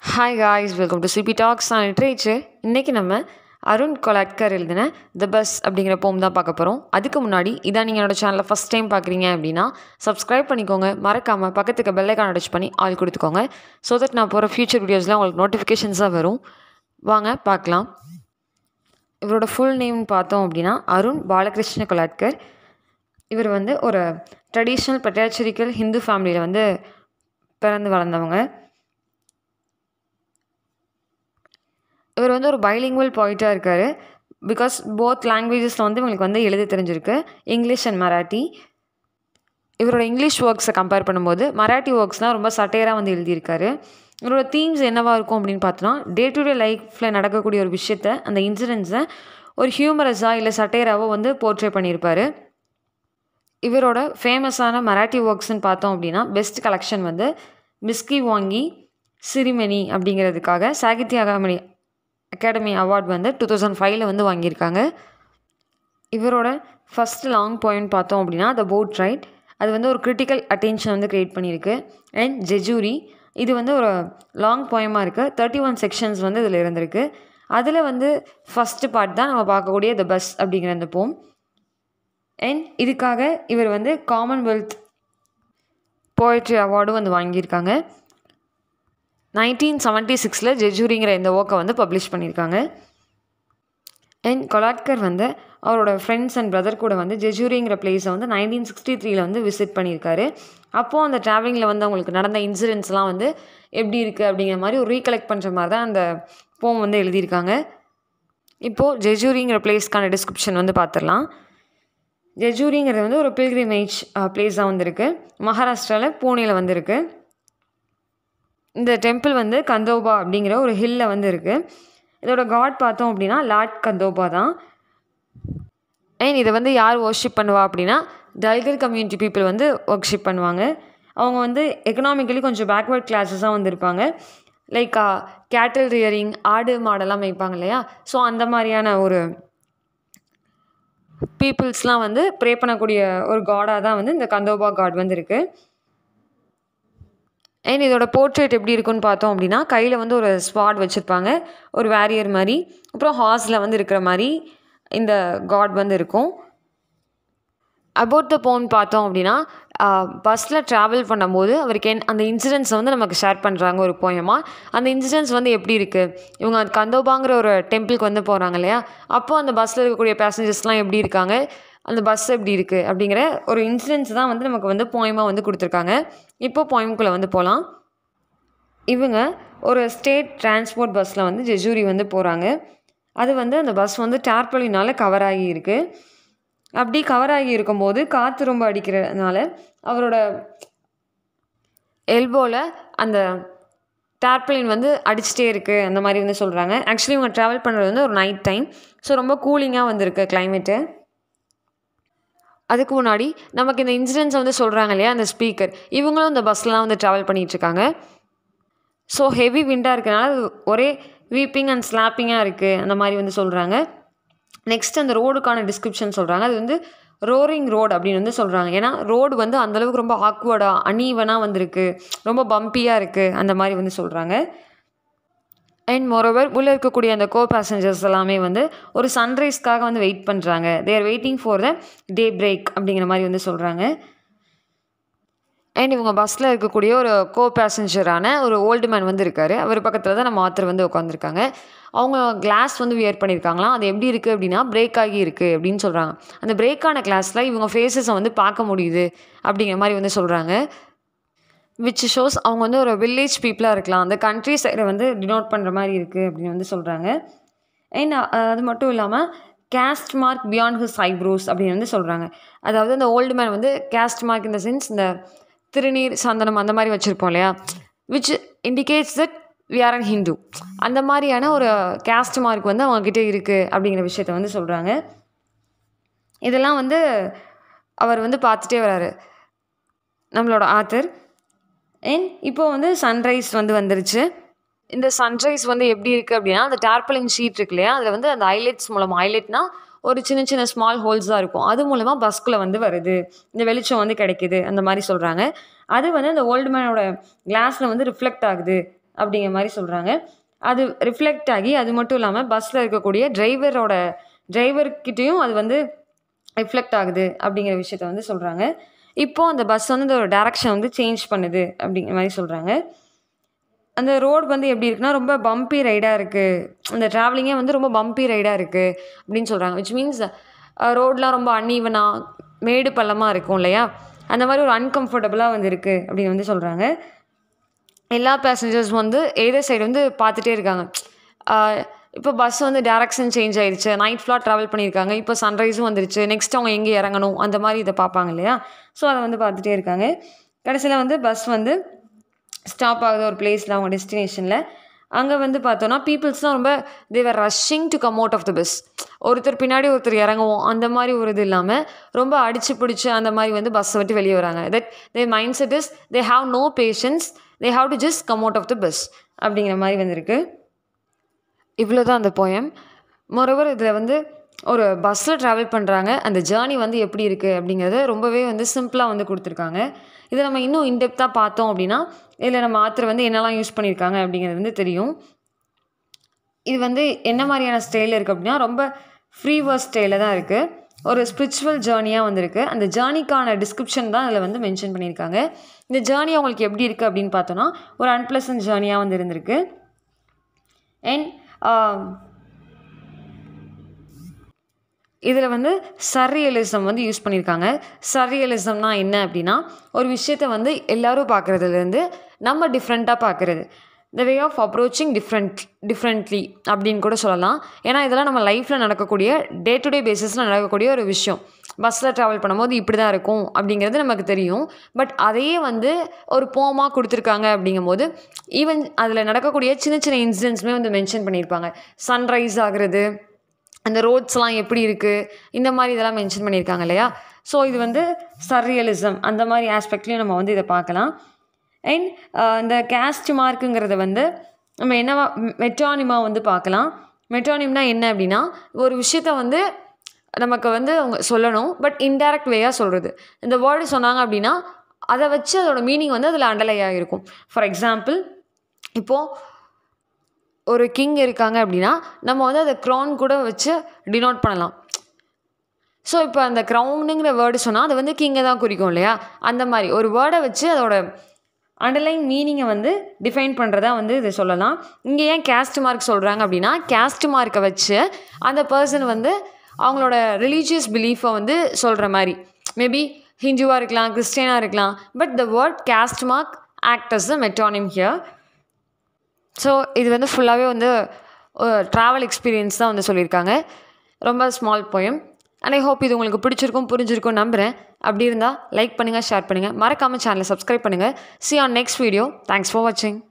hi guys welcome to CB talks நான் literature இன்றைக்கி நம்ம அருண் கொலாட்கர் எழுதின த பஸ் அப்படிங்கிற போம் தான் பார்க்க போகிறோம் அதுக்கு முன்னாடி இதான் நீங்கள் என்னோட சேனலை ஃபஸ்ட் டைம் பார்க்குறீங்க அப்படின்னா சப்ஸ்கிரைப் பண்ணிக்கோங்க மறக்காமல் பக்கத்துக்கு பெல்லைக்கான் அடிச்சு பண்ணி ஆள் கொடுத்துக்கோங்க ஸோ தட் நான் போகிற ஃபியூச்சர் வீடியோஸில் உங்களுக்கு நோட்டிஃபிகேஷன்ஸாக வரும் வாங்க பார்க்கலாம் இவரோட ஃபுல் நேம் பார்த்தோம் அப்படின்னா அருண் பாலகிருஷ்ண கொலாட்கர் இவர் வந்து ஒரு ட்ரெடிஷ்னல் பட்டாச்சரிக்கல் ஹிந்து ஃபேமிலியில் வந்து பிறந்து வளர்ந்தவங்க இவர் வந்து ஒரு பைலிங்குவல் பாயிண்ட்டாக இருக்கார் பிகாஸ் போத் லாங்குவேஜஸில் வந்து இவங்களுக்கு வந்து எழுத தெரிஞ்சிருக்கு இங்கிலீஷ் அண்ட் மராட்டி இவரோட இங்கிலீஷ் ஒர்க்ஸை கம்பேர் பண்ணும்போது மராட்டி ஒர்க்ஸ்லாம் ரொம்ப சட்டையராக வந்து எழுதியிருக்காரு இவரோட தீம்ஸ் என்னவாக இருக்கும் அப்படின்னு பார்த்தோன்னா டே டு டே லைஃப்பில் நடக்கக்கூடிய ஒரு விஷயத்த அந்த இன்சிடென்ட்ஸை ஒரு ஹியூமரஸாக இல்லை சட்டையராகவோ வந்து போர்ட்ரே பண்ணியிருப்பார் இவரோட ஃபேமஸான மராட்டி ஒர்க்ஸ்ன்னு பார்த்தோம் அப்படின்னா பெஸ்ட் கலெக்ஷன் வந்து மிஸ்கி வாங்கி சிரிமணி அப்படிங்கிறதுக்காக சாகித்ய அகாமணி அகாடமி அவார்ட் வந்து டூ தௌசண்ட் ஃபைவ்ல வந்து வாங்கியிருக்காங்க இவரோட ஃபஸ்ட் லாங் பாயிண்ட் பார்த்தோம் அப்படின்னா த போட் ரைட் அது வந்து ஒரு கிரிட்டிக்கல் அட்டென்ஷன் வந்து க்ரியேட் பண்ணியிருக்கு அண்ட் ஜெஜூரி இது வந்து ஒரு லாங் போயமாக இருக்குது தேர்ட்டி ஒன் செக்ஷன்ஸ் வந்து இதில் இருந்திருக்கு அதில் வந்து ஃபஸ்ட்டு பார்ட் தான் நம்ம பார்க்கக்கூடிய த பஸ் அப்படிங்கிற அந்த போம் அண்ட் இதுக்காக இவர் வந்து காமன்வெல்த் போய்ட்ரி அவார்டும் வந்து வாங்கியிருக்காங்க நைன்டீன் செவன்ட்டி சிக்ஸில் ஜெஜூரிங்கிற இந்த ஒர்க்கை வந்து பப்ளிஷ் பண்ணியிருக்காங்க அண்ட் கொலாட்கர் வந்து அவரோட ஃப்ரெண்ட்ஸ் அண்ட் பிரதர் கூட வந்து ஜெஜூரிங்கிற பிளேஸை வந்து நைன்டீன் சிக்ஸ்டி த்ரீல வந்து விசிட் பண்ணியிருக்காரு அப்போது அந்த ட்ராவலிங்கில் வந்து அவங்களுக்கு நடந்த இன்சிடென்ட்ஸ்லாம் வந்து எப்படி இருக்குது அப்படிங்கிற மாதிரி ஒரு ரீகலெக்ட் பண்ணுற மாதிரி தான் அந்த போம் வந்து எழுதியிருக்காங்க இப்போது ஜெஜூரிங்கிற பிளேஸ்க்கான டிஸ்கிரிப்ஷன் வந்து பார்த்துடலாம் ஜெஜூரிங்கிறது வந்து ஒரு பில்கிரிமேஜ் பிளேஸாக வந்திருக்கு மகாராஷ்டிராவில் பூனேயில் வந்திருக்கு இந்த டெம்பிள் வந்து கந்தோபா அப்படிங்கிற ஒரு ஹில்லில் வந்து இருக்குது இதோட காட் பார்த்தோம் அப்படின்னா லார்ட் கந்தோபா தான் அண்ட் இதை வந்து யார் ஒர்ஷிப் பண்ணுவா அப்படின்னா டல்கர் கம்யூனிட்டி பீப்புள் வந்து ஒர்க்ஷிப் பண்ணுவாங்க அவங்க வந்து எக்கனாமிக்கலி கொஞ்சம் பேக்வேர்ட் கிளாஸஸாக வந்திருப்பாங்க லைக் கேட்டில் ரியரிங் ஆடு மாடெல்லாம் மேய்ப்பாங்க இல்லையா ஸோ அந்த மாதிரியான ஒரு பீப்புள்ஸ்லாம் வந்து ப்ரே பண்ணக்கூடிய ஒரு காடாக தான் வந்து இந்த கந்தோபா காட் வந்து இருக்குது அண்ட் இதோட போர்ட்ரேட் எப்படி இருக்குன்னு பார்த்தோம் அப்படின்னா கையில் வந்து ஒரு ஸ்வாட் வச்சுருப்பாங்க ஒரு வேரியர் மாதிரி அப்புறம் ஹார்ஸில் வந்து இருக்கிற மாதிரி இந்த காட் வந்து இருக்கும் அபவுட் த போன் பார்த்தோம் அப்படின்னா பஸ்ஸில் ட்ராவல் பண்ணும்போது அவருக்கு என் அந்த இன்சிடென்ட்ஸை வந்து நமக்கு ஷேர் பண்ணுறாங்க ஒரு போயமாக அந்த இன்சிடென்ட்ஸ் வந்து எப்படி இருக்குது இவங்க அது கந்தோபாங்கிற ஒரு டெம்பிளுக்கு வந்து போகிறாங்க இல்லையா அப்போது அந்த பஸ்ஸில் இருக்கக்கூடிய பேசஞ்சர்ஸ்லாம் எப்படி இருக்காங்க அந்த பஸ் எப்படி இருக்குது அப்படிங்கிற ஒரு இன்சிடென்ட்ஸ் தான் வந்து நமக்கு வந்து போயமாக வந்து கொடுத்துருக்காங்க இப்போ போயம்குள்ளே வந்து போகலாம் இவங்க ஒரு ஸ்டேட் டிரான்ஸ்போர்ட் பஸ்ஸில் வந்து ஜெஜூரி வந்து போகிறாங்க அது வந்து அந்த பஸ் வந்து டார்பலினால் கவர் ஆகி இருக்குது அப்படி கவர் ஆகி இருக்கும்போது காற்று ரொம்ப அடிக்கிறதுனால அவரோட எல்போவில் அந்த டார்பலின் வந்து அடிச்சிட்டே இருக்குது அந்த மாதிரி வந்து சொல்கிறாங்க ஆக்சுவலி இவங்க ட்ராவல் பண்ணுறது வந்து ஒரு நைட் டைம் ஸோ ரொம்ப கூலிங்காக வந்திருக்கு கிளைமேட்டு அதுக்கு முன்னாடி நமக்கு இந்த இன்சிடென்ட்ஸ் வந்து சொல்கிறாங்க இல்லையா அந்த ஸ்பீக்கர் இவங்களும் இந்த பஸ்லாம் வந்து ட்ராவல் பண்ணிகிட்ருக்காங்க ஸோ ஹெவி விண்டாக இருக்கனால அது ஒரே வீப்பிங் அண்ட் ஸ்லாப்பிங்காக இருக்குது அந்த மாதிரி வந்து சொல்கிறாங்க நெக்ஸ்ட் அந்த ரோடுக்கான டிஸ்கிரிப்ஷன் சொல்கிறாங்க அது வந்து ரோரிங் ரோடு அப்படின்னு வந்து சொல்கிறாங்க ஏன்னா ரோடு வந்து அந்தளவுக்கு ரொம்ப ஆக்வர்டாக அனீவனாக வந்திருக்கு ரொம்ப பம்பியாக இருக்குது அந்த மாதிரி வந்து சொல்கிறாங்க அண்ட் மோரோவர் உள்ளே இருக்கக்கூடிய அந்த கோ பேசஞ்சர்ஸ் எல்லாமே வந்து ஒரு சன்ரைஸ்க்காக வந்து வெயிட் பண்ணுறாங்க there waiting for the day break அப்படிங்கிற மாதிரி வந்து சொல்கிறாங்க அண்ட் இவங்க பஸ்ஸில் இருக்கக்கூடிய ஒரு கோ பேசஞ்சரான ஒரு ஓல்டு மேன் வந்து இருக்கார் அவர் பக்கத்தில் தான் நம்ம ஆத்தர் வந்து உட்காந்துருக்காங்க அவங்க கிளாஸ் வந்து வியர் பண்ணியிருக்காங்களாம் அது எப்படி இருக்குது அப்படின்னா பிரேக் ஆகி இருக்குது அப்படின்னு சொல்கிறாங்க அந்த பிரேக்கான கிளாஸில் இவங்க ஃபேஸஸை வந்து பார்க்க முடியுது அப்படிங்கிற மாதிரி வந்து சொல்கிறாங்க விச் ஷோஸ் அவங்க வந்து ஒரு வில்லேஜ் பீப்புளாக இருக்கலாம் அந்த கண்ட்ரி சைடை வந்து டினோட் பண்ணுற மாதிரி இருக்குது அப்படின்னு வந்து சொல்கிறாங்க அண்ட் அது மட்டும் இல்லாமல் caste mark beyond his eyebrows அப்படின்னு வந்து சொல்கிறாங்க அதாவது அந்த ஓல்டு மேன் வந்து கேஸ்ட் மார்க் இந்த சென்ஸ் இந்த திருநீர் சந்தனம் அந்த மாதிரி வச்சுருப்போம் இல்லையா which indicates that we are an Hindu அந்த மாதிரியான ஒரு கேஸ்ட் மார்க் வந்து அவங்கக்கிட்ட இருக்குது அப்படிங்கிற விஷயத்த வந்து சொல்கிறாங்க இதெல்லாம் வந்து அவர் வந்து பார்த்துட்டே வராரு நம்மளோட ஆத்தர் அண்ட் இப்போ வந்து சன்ரைஸ் வந்து வந்துருச்சு இந்த சன்ரைஸ் வந்து எப்படி இருக்குது அப்படின்னா அந்த டார்பலிங் ஷீட் இருக்கு இல்லையா அதில் வந்து அந்த ஹைலைட்ஸ் மூலமாக ஹைலைட்னா ஒரு சின்ன சின்ன ஸ்மால் ஹோல்ஸ் தான் இருக்கும் அது மூலமாக பஸ்குள்ளே வந்து வருது இந்த வெளிச்சம் வந்து கிடைக்குது அந்த மாதிரி சொல்கிறாங்க அது வந்து அந்த ஓல்டு மேனோட கிளாஸில் வந்து ரிஃப்ளெக்ட் ஆகுது அப்படிங்கிற மாதிரி சொல்கிறாங்க அது ரிஃப்ளெக்ட் ஆகி அது மட்டும் இல்லாமல் பஸ்ஸில் இருக்கக்கூடிய டிரைவரோட டிரைவர்கிட்டேயும் அது வந்து ரிஃப்ளெக்ட் ஆகுது அப்படிங்கிற விஷயத்த வந்து சொல்கிறாங்க இப்போது அந்த பஸ் வந்து ஒரு டேரக்ஷன் வந்து சேஞ்ச் பண்ணுது அப்படிங்கிற மாதிரி சொல்கிறாங்க அந்த ரோடு வந்து எப்படி இருக்குன்னா ரொம்ப பம்பி ரைடாக இருக்குது அந்த ட்ராவலிங்கே வந்து ரொம்ப பம்பி ரைடாக இருக்குது அப்படின்னு சொல்கிறாங்க விச் மீன்ஸ் ரோடெலாம் ரொம்ப அன்ஈவனாக மேடு பள்ளமாக இருக்கும் இல்லையா அந்த மாதிரி ஒரு அன்கம்ஃபர்டபுளாக வந்து இருக்குது அப்படின்னு வந்து சொல்கிறாங்க எல்லா பேசஞ்சர்ஸ் வந்து எதர் சைடு வந்து பார்த்துட்டே இருக்காங்க இப்போ பஸ் வந்து டேரக்ஷன் சேஞ்ச் ஆயிடுச்சு நைட் ஃபுல்லாக ட்ராவல் பண்ணியிருக்காங்க இப்போ சன்ரைஸும் வந்துருச்சு நெக்ஸ்ட் அவங்க எங்கே இறங்கணும் அந்த மாதிரி இதை பார்ப்பாங்க இல்லையா ஸோ அதை வந்து பார்த்துட்டே இருக்காங்க கடைசியில் வந்து பஸ் வந்து ஸ்டாப் ஆகுது ஒரு பிளேஸில் அவங்க டெஸ்டினேஷனில் அங்கே வந்து பார்த்தோன்னா பீப்புள்ஸ்லாம் ரொம்ப they're rushing to come out of the bus ஒருத்தர் பின்னாடி ஒருத்தர் இறங்குவோம் அந்த மாதிரி ஒரு இது இல்லாமல் ரொம்ப அடிச்சு பிடிச்சி அந்த மாதிரி வந்து பஸ்ஸை விட்டு வெளியே வராங்க that they mind set is they have no patience they have to just come out of the bus அப்படிங்கிற மாதிரி வந்திருக்கு இவ்வளோ தான் அந்த போயம் மொரோவர் இதில் வந்து ஒரு பஸ்ஸில் ட்ராவல் பண்ணுறாங்க அந்த ஜேர்னி வந்து எப்படி இருக்குது அப்படிங்கிறத ரொம்பவே வந்து சிம்பிளாக வந்து கொடுத்துருக்காங்க இதை நம்ம இன்னும் இன்டெப்த்தாக பார்த்தோம் அப்படின்னா இதில் நம்ம ஆத்தர் வந்து என்னெல்லாம் யூஸ் பண்ணியிருக்காங்க அப்படிங்கிறது வந்து தெரியும் இது வந்து என்ன மாதிரியான ஸ்டைலில் இருக்குது அப்படின்னா ரொம்ப ஃப்ரீ வேர்ஸ் ஸ்டைலில் தான் இருக்குது ஒரு ஸ்பிரிச்சுவல் ஜேர்னியாக வந்திருக்கு அந்த ஜேர்னிக்கான டிஸ்கிரிப்ஷன் தான் அதில் வந்து மென்ஷன் பண்ணியிருக்காங்க இந்த ஜேர்னி அவங்களுக்கு எப்படி இருக்குது அப்படின்னு பார்த்தோன்னா ஒரு அன்பிளசன்ட் ஜேர்னியாக வந்து இருந்திருக்கு அண்ட் இதில் வந்து சர்ரியலிசம் வந்து யூஸ் பண்ணியிருக்காங்க சர்ரியலிசம்னா என்ன அப்படின்னா ஒரு விஷயத்த வந்து எல்லோரும் பார்க்குறதுலேருந்து நம்ம டிஃப்ரெண்ட்டாக பார்க்குறது the way of approaching different differently அப்படின்னு கூட சொல்லலாம் ஏன்னா இதெல்லாம் நம்ம லைஃப்பில் நடக்கக்கூடிய டே டு டே பேசிஸில் நடக்கக்கூடிய ஒரு விஷயம் பஸ்ஸில் ட்ராவல் பண்ணும்போது இப்படி தான் இருக்கும் அப்படிங்கிறது நமக்கு தெரியும் பட் அதையே வந்து ஒரு போமாக கொடுத்துருக்காங்க அப்படிங்கும்போது ஈவன் அதில் நடக்கக்கூடிய சின்ன சின்ன இன்சிடென்ட்ஸுமே வந்து மென்ஷன் பண்ணியிருப்பாங்க சன்ரைஸ் ஆகுறது அந்த ரோட்ஸ்லாம் எப்படி இருக்குது இந்த மாதிரி இதெல்லாம் மென்ஷன் பண்ணியிருக்காங்க இல்லையா ஸோ இது வந்து சர்ரியலிசம் அந்த மாதிரி ஆஸ்பெக்ட்லேயும் நம்ம வந்து இதை பார்க்கலாம் அண்ட் இந்த கேஸ்ட் மார்க்குங்கிறத வந்து நம்ம என்னவா மெட்டானிமா வந்து பார்க்கலாம் மெட்டானிம்னா என்ன அப்படின்னா ஒரு விஷயத்த வந்து நமக்கு வந்து அவங்க சொல்லணும் பட் இன்டைரக்ட் வேயாக சொல்கிறது இந்த வேர்டு சொன்னாங்க அப்படின்னா அதை வச்சு அதோட மீனிங் வந்து அதில் அண்டலை ஆகிருக்கும் ஃபார் எக்ஸாம்பிள் இப்போது ஒரு கிங் இருக்காங்க அப்படின்னா நம்ம வந்து அதை க்ரௌன் கூட வச்சு டினோட் பண்ணலாம் ஸோ இப்போ அந்த க்ரௌனுங்கிற வேர்டு சொன்னால் அது வந்து கிங்கை தான் குறிக்கும் இல்லையா அந்த மாதிரி ஒரு வேர்டை வச்சு அதோட அண்டர்லைன் மீனிங்கை வந்து டிஃபைன் பண்ணுறதா வந்து இதை சொல்லலாம் இங்கே ஏன் கேஸ்ட் மார்க் சொல்கிறாங்க அப்படின்னா கேஸ்ட் மார்க்கை வச்சு அந்த பர்சன் வந்து அவங்களோட ரிலீஜியஸ் பிலீஃபை வந்து சொல்கிற மாதிரி மேபி ஹிந்துவாக இருக்கலாம் கிறிஸ்டியனாக இருக்கலாம் but the word caste mark act as the metonym here so இது வந்து ஃபுல்லாகவே வந்து ட்ராவல் எக்ஸ்பீரியன்ஸ் தான் வந்து சொல்லியிருக்காங்க ரொம்ப small poem and I hope இது உங்களுக்கு பிடிச்சிருக்கும் புரிஞ்சிருக்கும் நம்புகிறேன் அப்படி இருந்தால் லைக் பண்ணுங்கள் ஷேர் பண்ணுங்கள் மறக்காமல் சேனலை சப்ஸ்கிரைப் பண்ணுங்கள் see on next video thanks for வாட்சிங்